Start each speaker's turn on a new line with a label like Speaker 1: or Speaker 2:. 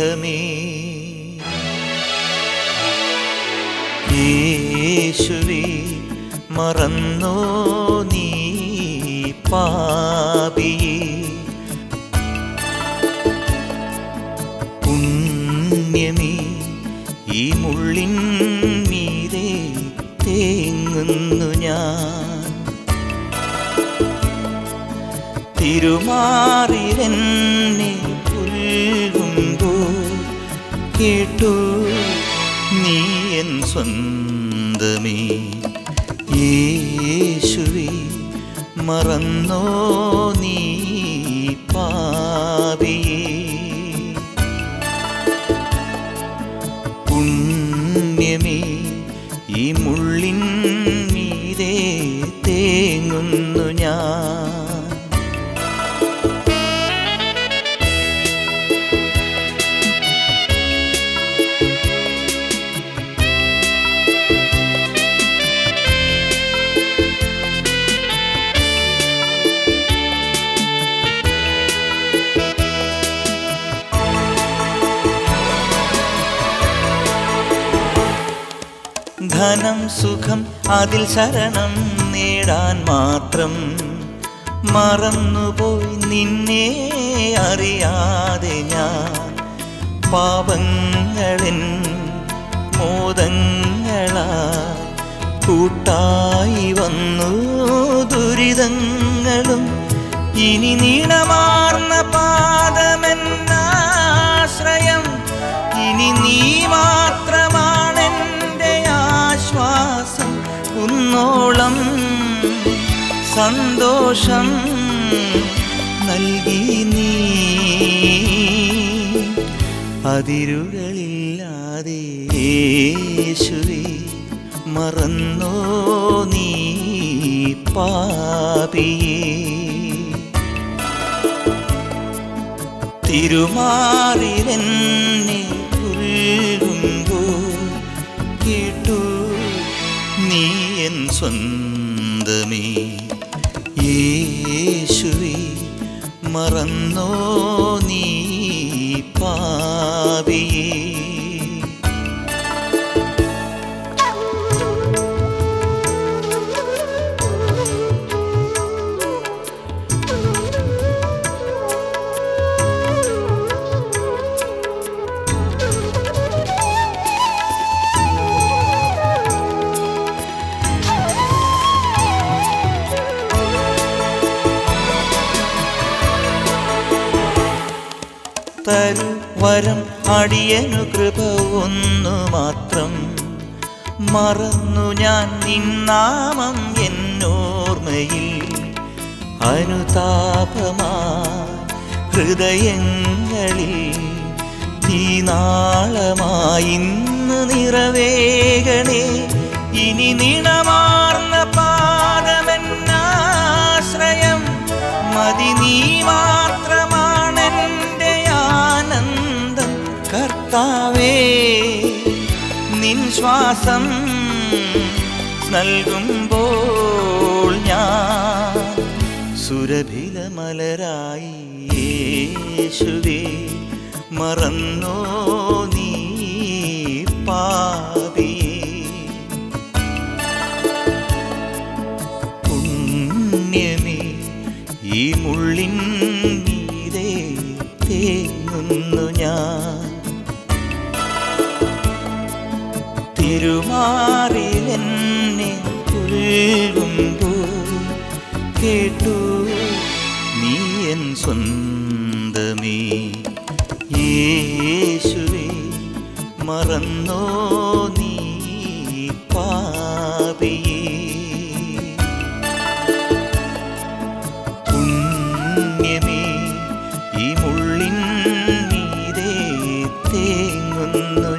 Speaker 1: സ്നേഹമേ യേശുവേ മറന്നോ നീ പാപിയേ പുണ്യമേ ഈ മുള്ളിൻ മീതെ തേങ്ങുന്നു ഞാൻ തിരുമാറിലെന്നെ പുൽകുമ്പോൾ കേട്ടു നീ എൻ സ്വന്തമേ യേശുവേ മറന്നോ നീ പാപിയേ പുണ്യമേ ഈ മുള്ളിൻ മീതെ തേങ്ങുന്നു ഞാൻ ധനം സുഖം അതിൽ ശരണം നേടാൻ മാത്രം മറന്നുപോയി നിന്നെ അറിയാതെ ഞാൻ പാപങ്ങളിൻ മോദങ്ങളാ കൂട്ടായി വന്നു ദുരിതങ്ങളും ഇനി നീളമാർന്ന പാദമെന്നാശ്രയം ഇനി നീ മാത്രമാണെൻ്റെ ആശ്വാസം കുന്നോളം സന്തോഷം നൽകി നീ അതിരുകളില്ലാതെ യേശുവേ മറന്നോ നീ പാപിയേ തിരുമാറിലെന്നെ പുൽകുമ്പോൾ കേട്ടു നീ എൻ സ്വന്തമേ യേശുവേ മറന്നോ നീ പാപിയേ തരു വരം അടിയനു കൃപ ഒന്നു മാത്രം മറന്നു ഞാൻ നിന്നാമം എന്നോർമ്മയിൽ അനുതാപമാ ഹൃദയങ്ങളിൽ തീനാളമായി ഇന്ന് നിറവേകണേ ഇനി നിണമാർന്ന പാദമെന്നാശ്രയം മതി നീ മാത്രമാണെൻ്റെ ആനന്ദം കർത്താവേ നിൻ ശ്വാസം നൽകുമ്പോൾ ഞാൻ സുരഭില മലരായി യേശുവേ മറന്നോ നീ പാപിയേ പുണ്യമേ ഈ മുള്ളിൻ മീതെ തേങ്ങുന്നു ഞാൻ തിരുമാറിലെന്നെ പുൽകുമ്പോൾ കേട്ടു നീ എൻ സ്വന്തമേ യേശുവേ മറന്നോ നീ പാപിയേ പുണ്യമേ ഈ മുള്ളിൻ മീതെ തേങ്ങുന്നു